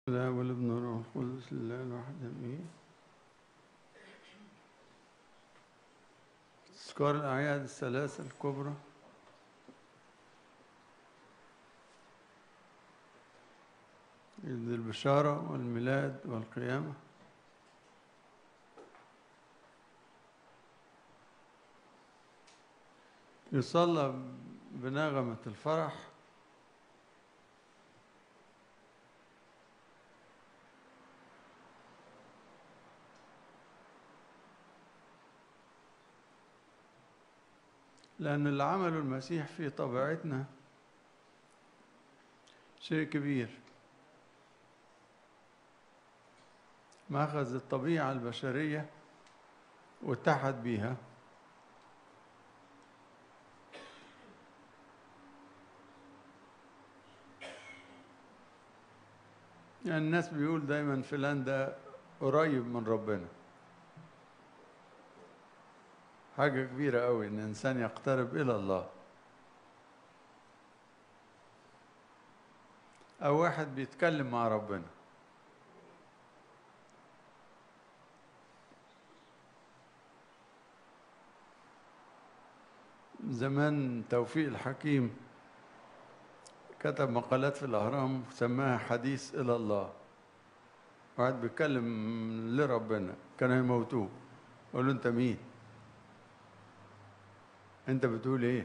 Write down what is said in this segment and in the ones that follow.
لا والابن والروح القدس لله الواحد امين تذكار الاعياد الثلاثه الكبرى عيد البشاره والميلاد والقيامه يصلى بنغمه الفرح لأن اللي عمله المسيح في طبيعتنا شيء كبير ما أخذ الطبيعة البشرية واتحد بيها يعني الناس بيقول دايما فلان ده قريب من ربنا حاجة كبيرة قوي إن إنسان يقترب إلى الله أو واحد بيتكلم مع ربنا زمان توفيق الحكيم كتب مقالات في الأهرام سماها حديث إلى الله واحد بيتكلم لربنا كانوا يموتوه يقولوا أنت مين؟ انت بتقول ايه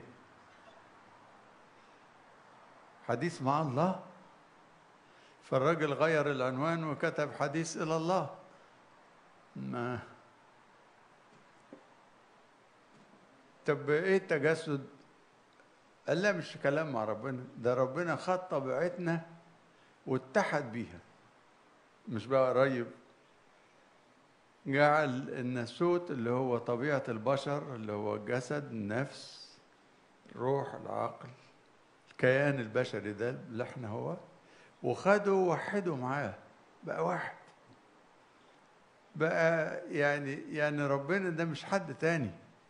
حديث مع الله فالراجل غير العنوان وكتب حديث الى الله ما طب ايه التجسد قال لا مش كلام مع ربنا ده ربنا خد طبيعتنا واتحد بيها مش بقى قريب جعل الناسوت اللي هو طبيعة البشر اللي هو الجسد النفس الروح العقل الكيان البشري ده اللي احنا هو وخده ووحده معاه بقى واحد بقى يعني يعني ربنا ده مش حد تاني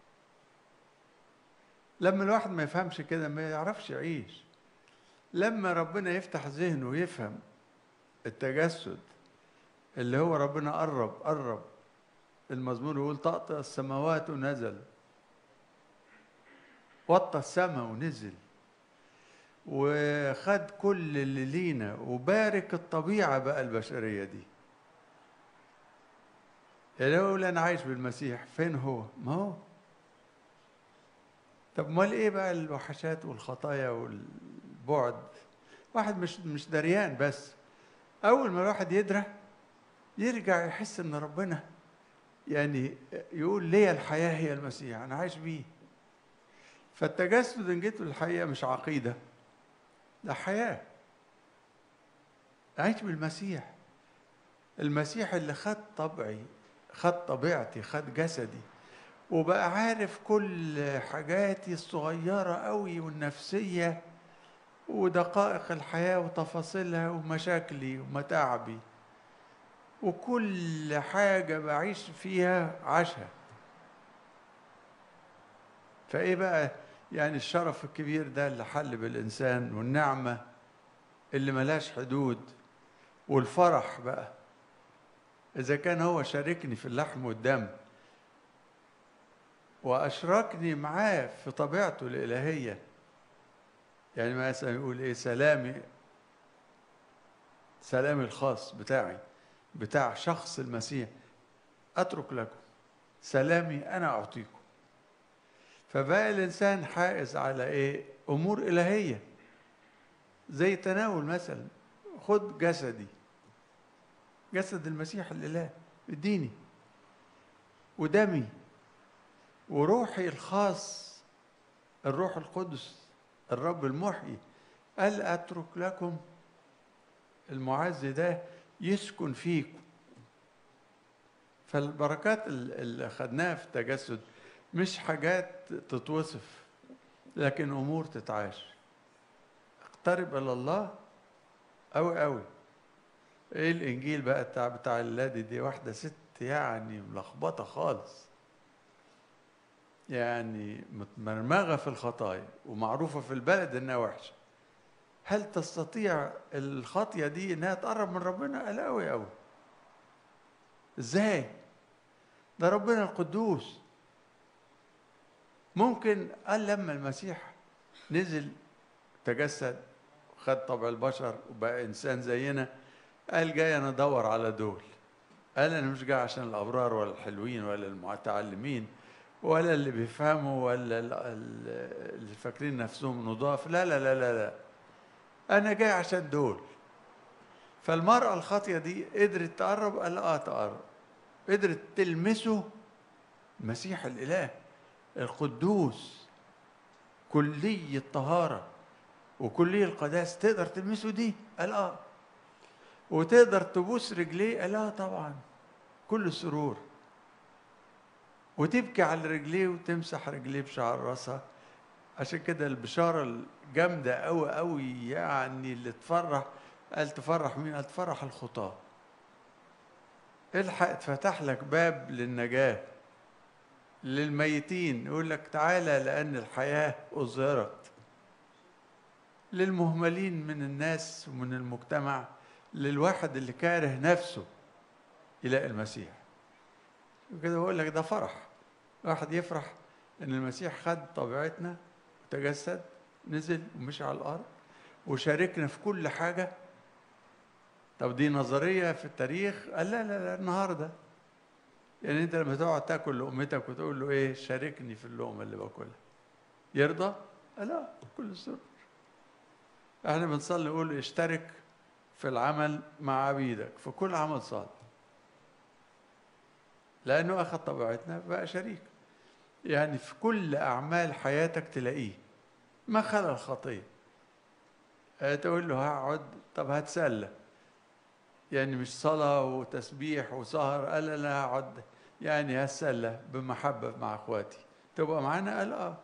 لما الواحد ما يفهمش كده ما يعرفش يعيش لما ربنا يفتح ذهنه ويفهم التجسد اللي هو ربنا قرب قرب المزمور يقول طأطأ السماوات ونزل وطى السماء ونزل وخد كل اللي لينا وبارك الطبيعة بقى البشرية دي يعني يقول أنا عايش بالمسيح فين هو؟ ما هو طب امال ايه بقى الوحشات والخطايا والبعد واحد مش مش دريان بس اول ما الواحد يدرى يرجع يحس ان ربنا يعني يقول ليه الحياة هي المسيح أنا عايش بيه فالتجسد إن جيت الحقيقة مش عقيدة ده حياة عايش بالمسيح المسيح اللي خد طبعي خد طبيعتي خد جسدي وبقى عارف كل حاجاتي الصغيرة قوي والنفسية ودقائق الحياة وتفاصيلها ومشاكلي ومتاعبي وكل حاجة بعيش فيها عاشها فإيه بقى يعني الشرف الكبير ده اللي حل بالإنسان والنعمة اللي ملاش حدود والفرح بقى إذا كان هو شاركني في اللحم والدم وأشركني معاه في طبيعته الإلهية يعني مثلا يقول إيه سلامي سلامي الخاص بتاعي بتاع شخص المسيح اترك لكم سلامي انا اعطيكم فبقى الانسان حائز على ايه امور الهيه زي تناول مثلا خد جسدي جسد المسيح الاله اديني ودمي وروحي الخاص الروح القدس الرب المحيي قال اترك لكم المعز ده يسكن فيكم فالبركات اللي خدناها في التجسد مش حاجات تتوصف لكن امور تتعاش اقترب الى الله قوي قوي ايه الانجيل بقى بتاع بتاع اللادي دي واحده ست يعني ملخبطه خالص يعني متمرمغه في الخطايا ومعروفه في البلد انها وحشه هل تستطيع الخطيه دي انها تقرب من ربنا قال قوي قوي ازاي ده ربنا القدوس ممكن قال لما المسيح نزل تجسد خد طبع البشر وبقى انسان زينا قال جاي انا ادور على دول قال انا مش جاي عشان الابرار ولا الحلوين ولا المتعلمين ولا اللي بيفهموا ولا اللي فاكرين نفسهم نضاف لا لا لا لا لا انا جاي عشان دول فالمرأة الخاطية دي قدرت تقرب قال اه تقرب قدرت تلمسه مسيح الإله القدوس كلي الطهارة وكلي القداس تقدر تلمسه دي قال اه وتقدر تبوس رجليه قال اه طبعا كل سرور وتبكي على رجليه وتمسح رجليه بشعر راسها عشان كده البشارة الجامدة أوي أوي يعني اللي تفرح قال تفرح مين؟ قال تفرح الخطاة الحق اتفتح لك باب للنجاة للميتين يقول لك تعالى لأن الحياة أظهرت للمهملين من الناس ومن المجتمع للواحد اللي كاره نفسه يلاقي المسيح وكده بقول لك ده فرح واحد يفرح ان المسيح خد طبيعتنا وتجسد نزل ومشي على الارض وشاركنا في كل حاجه طب دي نظريه في التاريخ قال لا لا لا النهارده يعني انت لما تقعد تاكل لقمتك وتقول له ايه شاركني في اللقمه اللي باكلها يرضى؟ لا كل سر احنا بنصلي نقول اشترك في العمل مع عبيدك في كل عمل صالح لانه اخذ طبيعتنا بقى شريك يعني في كل اعمال حياتك تلاقيه ما خلا الخطيه تقول له هقعد طب هتسلى يعني مش صلاة وتسبيح وسهر قال أنا هقعد يعني هتسلى بمحبة مع إخواتي تبقى معانا قال آه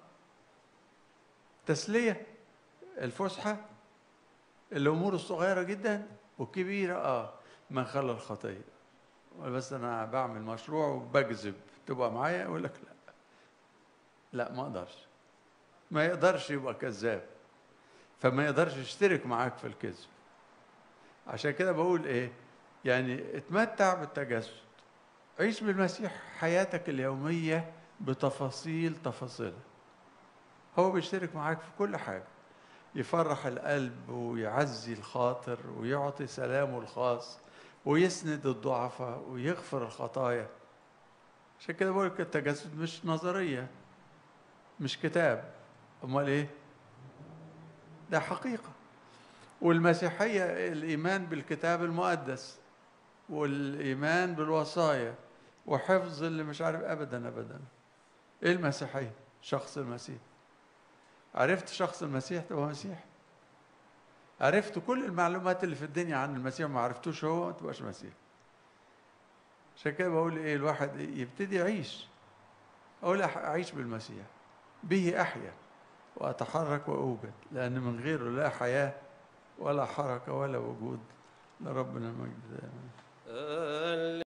تسلية الفسحة الأمور الصغيرة جدا والكبيرة آه من خلى الخطية بس أنا بعمل مشروع وبجذب تبقى معايا أقول لك لا لا ما أقدرش ما يقدرش يبقى كذاب فما يقدرش يشترك معاك في الكذب عشان كده بقول ايه يعني اتمتع بالتجسد عيش بالمسيح حياتك اليومية بتفاصيل تفاصيلها هو بيشترك معاك في كل حاجة يفرح القلب ويعزي الخاطر ويعطي سلامه الخاص ويسند الضعفاء ويغفر الخطايا عشان كده بقول لك التجسد مش نظرية مش كتاب امال ايه ده حقيقه والمسيحيه الايمان بالكتاب المقدس والايمان بالوصايا وحفظ اللي مش عارف ابدا ابدا ايه المسيحيه شخص المسيح عرفت شخص المسيح تبقى مسيح عرفت كل المعلومات اللي في الدنيا عن المسيح ما عرفتوش هو ما تبقاش مسيح عشان كده بقول ايه الواحد يبتدي يعيش اقول اعيش بالمسيح به احيا واتحرك واوجد لان من غيره لا حياه ولا حركه ولا وجود لربنا المجد دائما